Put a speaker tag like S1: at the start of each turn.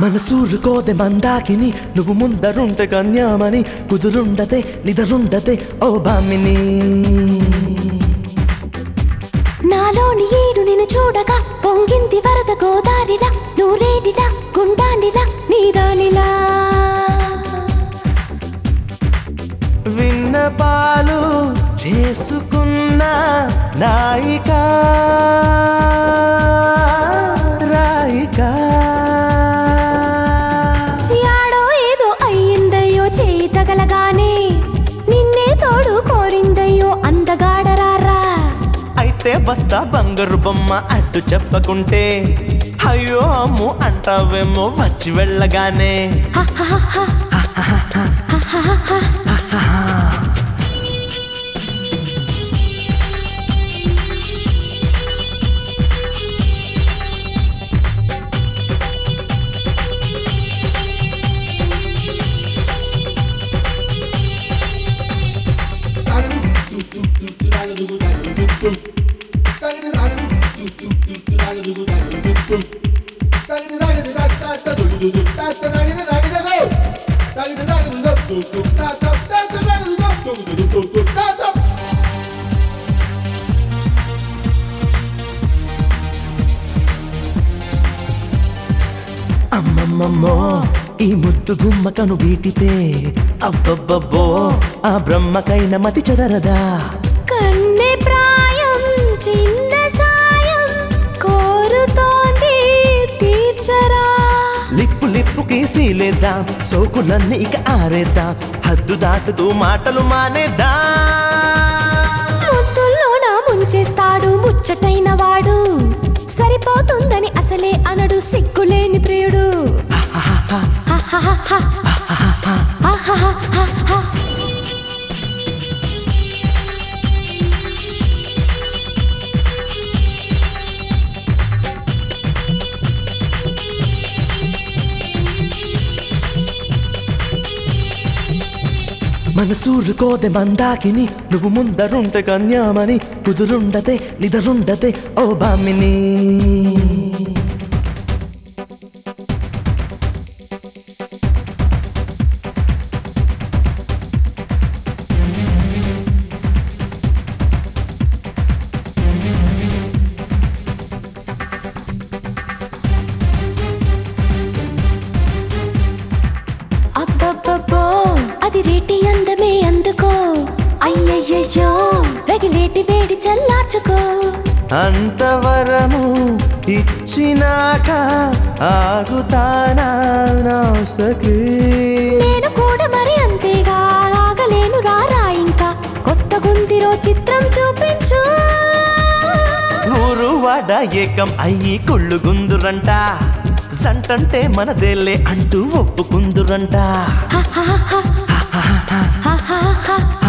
S1: మనసూరుకోదె మందాకిని నువ్వు ముందరుంటే కన్యామని కుదురుండదే నిదరుండదే ఓ బామిని
S2: నాలోని ఏడు నిన్ను చూడగా పొంగింది వరద గోదారిలా నూరేడిలా గుండానిలా నీదానిలా
S1: విన్నపాలు చేసుకున్న నాయిక రాయిక
S2: యాడో ఏదో అయ్యిందయ్యో చేయి తగలగానే నిన్నే తోడు కోరిందయ్యో అందగాడరారా
S1: అయితే వస్తా బంగారు బొమ్మ అడ్డు చెప్పకుంటే అయ్యో అమ్ము అంటావేమో వచ్చి వెళ్ళగానే అమ్మమ్మమ్మో ఈ ముద్దు గుమ్మకను వీటితే అబ్బబ్బబ్బో ఆ బ్రహ్మకైన మతి చెదరదా
S2: కన్నె ప్రాయం చిన్న సాయం కోరుతోంది తీర్చరా
S1: లిప్పు లిప్పుకి సీలేద్దాం సోకులన్నీ ఇక ఆరేద్దాం హద్దు దాటుతూ మాటలు మానేద్దాం
S2: ముద్దుల్లో నా ముంచేస్తాడు ముచ్చటైన వాడు సరిపోతుందని అసలే అనడు సిగ్గులేని ప్రియుడు
S1: మనసూరుకోదె మందాకిని నువ్వు ముందరుంటే కన్యామని కుదురుండదే నిదరుండదే ఓ బామిని
S2: అబ్బబ్బబ్బో అది రేటి అందమే అందుకో అయ్యయ్యయ్యో రగిలేటి వేడి చల్లార్చుకో
S1: అంతవరము ఇచ్చినాక ఆగుతానా నాసకి
S2: నేను కూడా మరి అంతేగా ఆగలేను రారా ఇంకా కొత్త గుందిరో చిత్రం చూపించు
S1: ఊరు వాడ ఏకం అయ్యి కుళ్ళుగుందురంట జంటంటే మనదేలే అంటూ ఒప్పుకుందురంట
S2: హ హ హ హ హ హ హ హ